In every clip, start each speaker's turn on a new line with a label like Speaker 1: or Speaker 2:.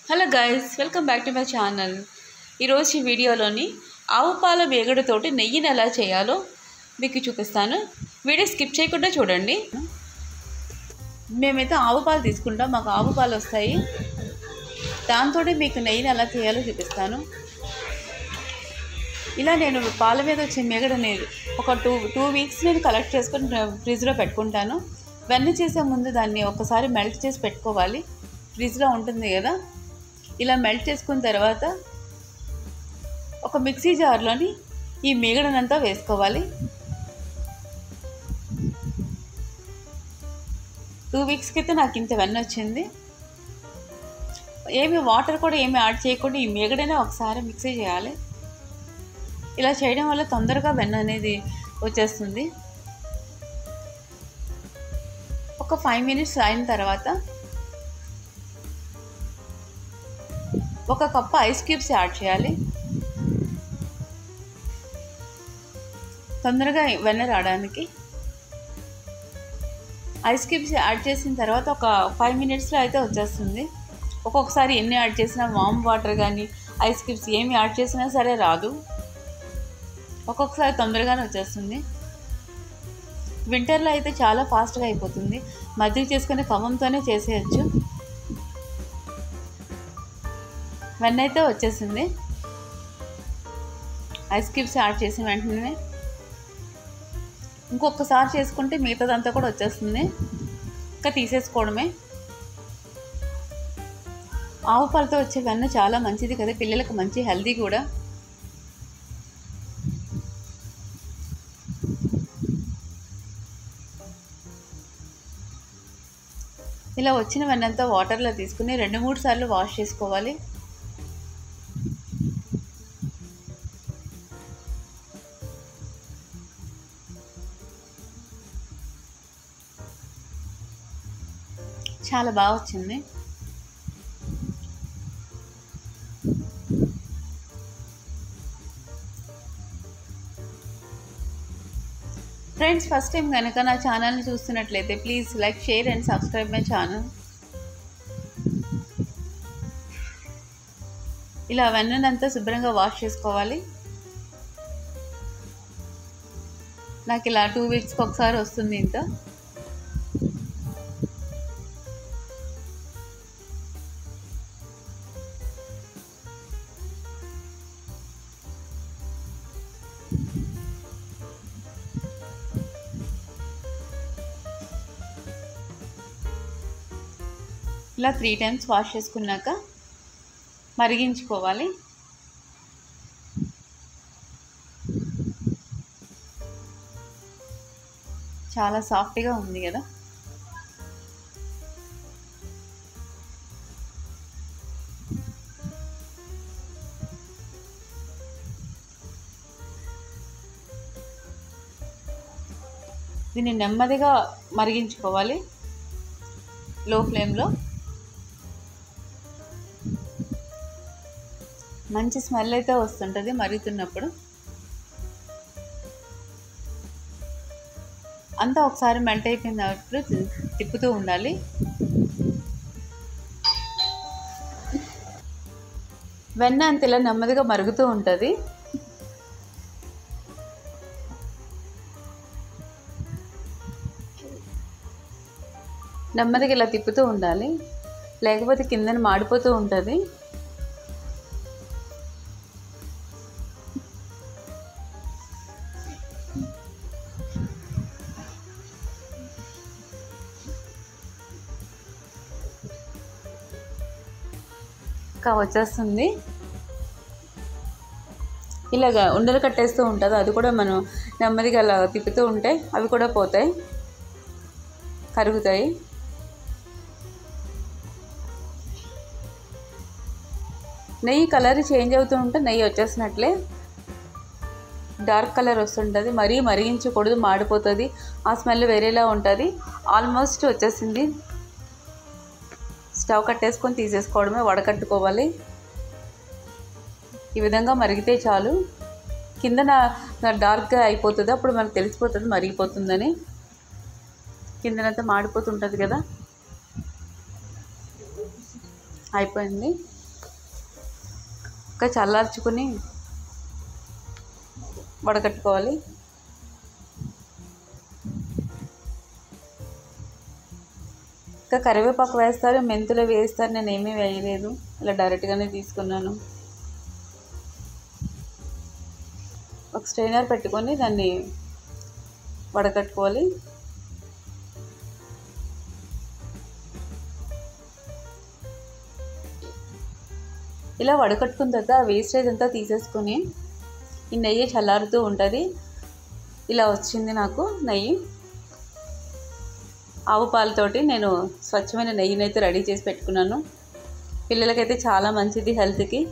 Speaker 1: hello guys welcome back to my channel ఈరోజు ఈ వీడియోలోని ఆవు పాల వేగడతోటి నెయ్యిని ఎలా చేయాలో మీకు చూపిస్తాను వీడియో స్కిప్ చేయకుండా చూడండి మేమైతే ఆవు పాలు తీసుకుంటాం మాకు ఆవు పాలు వస్తాయి దాంతో మీకు నెయ్యిని ఎలా చేయాలో చూపిస్తాను ఇలా నేను పాల మీద వచ్చే మేగడని ఒక టూ టూ వీక్స్ నేను కలెక్ట్ చేసుకొని ఫ్రిడ్జ్లో పెట్టుకుంటాను వెన్న చేసే ముందు దాన్ని ఒకసారి మెల్ట్ చేసి పెట్టుకోవాలి ఫ్రిడ్జ్లో ఉంటుంది కదా ఇలా మెల్ట్ చేసుకున్న తర్వాత ఒక మిక్సీ జార్లోని ఈ మేగడనంతా వేసుకోవాలి టూ వీక్స్కి అయితే నాకు ఇంత వెన్న వచ్చింది ఏమి వాటర్ కూడా ఏమి యాడ్ చేయకుండా ఈ మేగడనే ఒకసారి మిక్సీ చేయాలి ఇలా చేయడం వల్ల తొందరగా వెన్న అనేది వచ్చేస్తుంది ఒక ఫైవ్ మినిట్స్ అయిన తర్వాత ఒక కప్పు ఐస్ క్యూబ్స్ యాడ్ చేయాలి తొందరగా వెన్న రావడానికి ఐస్ క్యూబ్స్ యాడ్ చేసిన తర్వాత ఒక ఫైవ్ మినిట్స్లో అయితే వచ్చేస్తుంది ఒక్కొక్కసారి ఎన్ని యాడ్ చేసినా వామ్ వాటర్ కానీ ఐస్ క్యూబ్స్ ఏమి యాడ్ చేసినా సరే రాదు ఒక్కొక్కసారి తొందరగానే వచ్చేస్తుంది వింటర్లో అయితే చాలా ఫాస్ట్గా అయిపోతుంది మజ్జిగ చేసుకునే కవంతోనే చేసేయచ్చు వెన్న అయితే వచ్చేసింది ఐస్ క్యూబ్స్ యాడ్ చేసిన వెంటనే ఇంకొకసారి చేసుకుంటే మిగతాదంతా కూడా వచ్చేస్తుంది ఇంకా తీసేసుకోవడమే ఆవు పాలతో వచ్చే వెన్న చాలా మంచిది కదా పిల్లలకు మంచి హెల్దీ కూడా ఇలా వచ్చిన వెన్నంతా వాటర్లో తీసుకుని రెండు మూడు సార్లు వాష్ చేసుకోవాలి చాలా బాగా వచ్చింది ఫ్రెండ్స్ ఫస్ట్ టైం కనుక నా ఛానల్ని చూస్తున్నట్లయితే please like share and subscribe my channel ఇలా వెన్ననంతా శుభ్రంగా వాష్ చేసుకోవాలి నాకు ఇలా టూ వీక్స్కి ఒకసారి వస్తుంది ఇంత ఇలా త్రీ టైమ్స్ వాష్ చేసుకున్నాక మరిగించుకోవాలి చాలా సాఫ్ట్గా ఉంది కదా దీన్ని నెమ్మదిగా మరిగించుకోవాలి లో ఫ్లేమ్లో మంచి స్మెల్ అయితే వస్తుంటుంది మరుగుతున్నప్పుడు అంతా ఒకసారి మెల్ట్ అయిపోయినప్పుడు తిప్పుతూ ఉండాలి వెన్న అంత ఇలా నెమ్మదిగా మరుగుతూ ఉంటుంది నెమ్మదిగా ఇలా తిప్పుతూ ఉండాలి లేకపోతే కిందన మాడిపోతూ ఉంటుంది ఇంకా వచ్చేస్తుంది ఇలాగా ఉండలు కట్టేస్తూ ఉంటుంది అది కూడా మనం నెమ్మదిగా అలా తిప్పుతూ ఉంటే అవి కూడా పోతాయి కరుగుతాయి నెయ్యి కలర్ చేంజ్ అవుతూ ఉంటే నెయ్యి వచ్చేసినట్లే డార్క్ కలర్ వస్తుంటుంది మరీ మరిగించకూడదు మాడిపోతుంది ఆ స్మెల్ వేరేలా ఉంటుంది ఆల్మోస్ట్ వచ్చేసింది స్టవ్ కట్టేసుకొని తీసేసుకోవడమే వడకట్టుకోవాలి ఈ విధంగా మరిగితే చాలు కిందన డార్క్గా అయిపోతుంది అప్పుడు మనకు తెలిసిపోతుంది మరిగిపోతుందని కిందనంతా మాడిపోతుంటుంది కదా అయిపోయింది ఇంకా చల్లార్చుకుని వడకట్టుకోవాలి ఇంకా కరివేపాకు వేస్తారు మెంతులు వేస్తారు నేను ఏమీ వేయలేదు ఇలా డైరెక్ట్గానే తీసుకున్నాను ఒక స్ట్రైనర్ పెట్టుకొని దాన్ని వడకట్టుకోవాలి ఇలా వడకట్టుకున్న తర్వాత ఆ వేస్టేజ్ అంతా తీసేసుకొని ఈ నెయ్యి చల్లారుతూ ఉంటుంది ఇలా వచ్చింది నాకు నెయ్యి ఆవు పాలతోటి నేను స్వచ్ఛమైన నెయ్యిని అయితే రెడీ చేసి పెట్టుకున్నాను పిల్లలకైతే చాలా మంచిది హెల్త్కి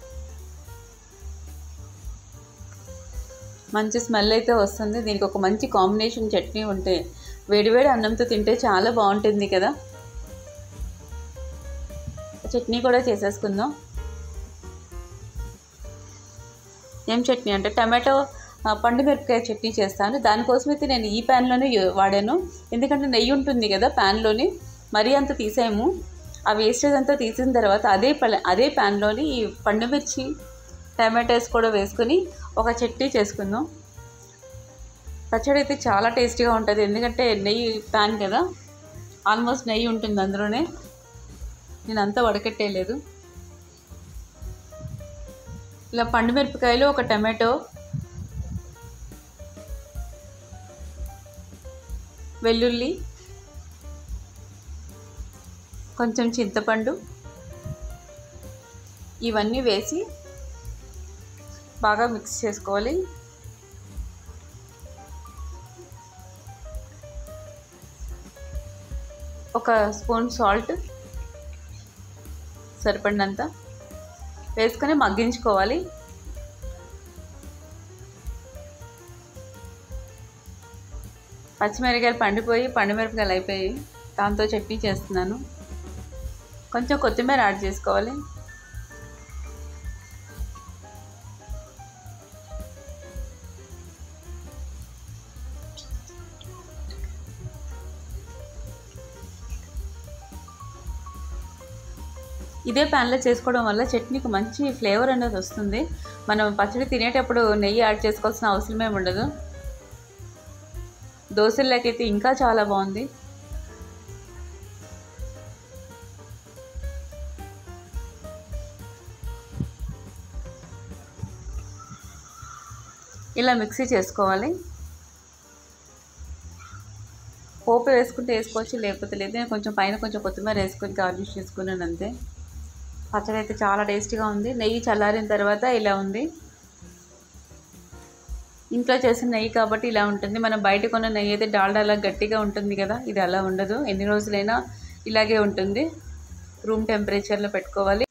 Speaker 1: మంచి స్మెల్ అయితే వస్తుంది దీనికి ఒక మంచి కాంబినేషన్ చట్నీ ఉంటే వేడివేడి అన్నంతో తింటే చాలా బాగుంటుంది కదా చట్నీ కూడా చేసేసుకుందాం ఏం చట్నీ అంటే టమాటో ఆ, పండు మిరపకాయ చట్నీ చేస్తాను దానికోసం అయితే నేను ఈ ప్యాన్లోనే యు- వాడాను ఎందుకంటే నెయ్యి ఉంటుంది కదా ప్యాన్లోని మరీ అంత తీసాము ఆ వేస్టేజ్ అంతా తీసిన తర్వాత అదే పల అదే ప్యాన్లోని ఈ పండు మిర్చి టమాటోస్ కూడా వేసుకొని ఒక చట్నీ చేసుకుందాం పచ్చడి అయితే చాలా టేస్టీగా ఉంటుంది ఎందుకంటే నెయ్యి ప్యాన్ కదా ఆల్మోస్ట్ నెయ్యి ఉంటుంది అందులోనే నేను అంతా వడకట్టేయలేదు ఇలా పండు మిరపకాయలు ఒక టమాటో వెల్లుల్లి కొంచెం చింతపండు ఇవన్నీ వేసి బాగా మిక్స్ చేసుకోవాలి ఒక స్పూన్ సాల్ట్ సరిపడినంత వేసుకొని మగ్గించుకోవాలి పచ్చిమిరపకాయలు పండిపోయి పండుమిరపకాయలు అయిపోయి దాంతో చట్నీ చేస్తున్నాను కొంచెం కొత్తిమీర యాడ్ చేసుకోవాలి ఇదే ప్యాన్లో చేసుకోవడం వల్ల చట్నీకి మంచి ఫ్లేవర్ అనేది వస్తుంది మనం పచ్చడి తినేటప్పుడు నెయ్యి యాడ్ చేసుకోవాల్సిన అవసరమే ఉండదు దోశల్లోకైతే ఇంకా చాలా బాగుంది ఇలా మిక్సీ చేసుకోవాలి పోపు వేసుకుంటే వేసుకోవచ్చు లేకపోతే లేదు నేను కొంచెం పైన కొంచెం కొత్తిమీర వేసుకొని గార్నిష్ చేసుకున్నాను అంతే పచ్చడి అయితే చాలా టేస్టీగా ఉంది నెయ్యి చల్లారిన తర్వాత ఇలా ఉంది ఇంట్లో చేసిన నెయ్యి కాబట్టి ఇలా ఉంటుంది మనం బయట కొన్న నెయ్యి అయితే డాల్డా అలా గట్టిగా ఉంటుంది కదా ఇది అలా ఉండదు ఎన్ని రోజులైనా ఇలాగే ఉంటుంది రూమ్ టెంపరేచర్లో పెట్టుకోవాలి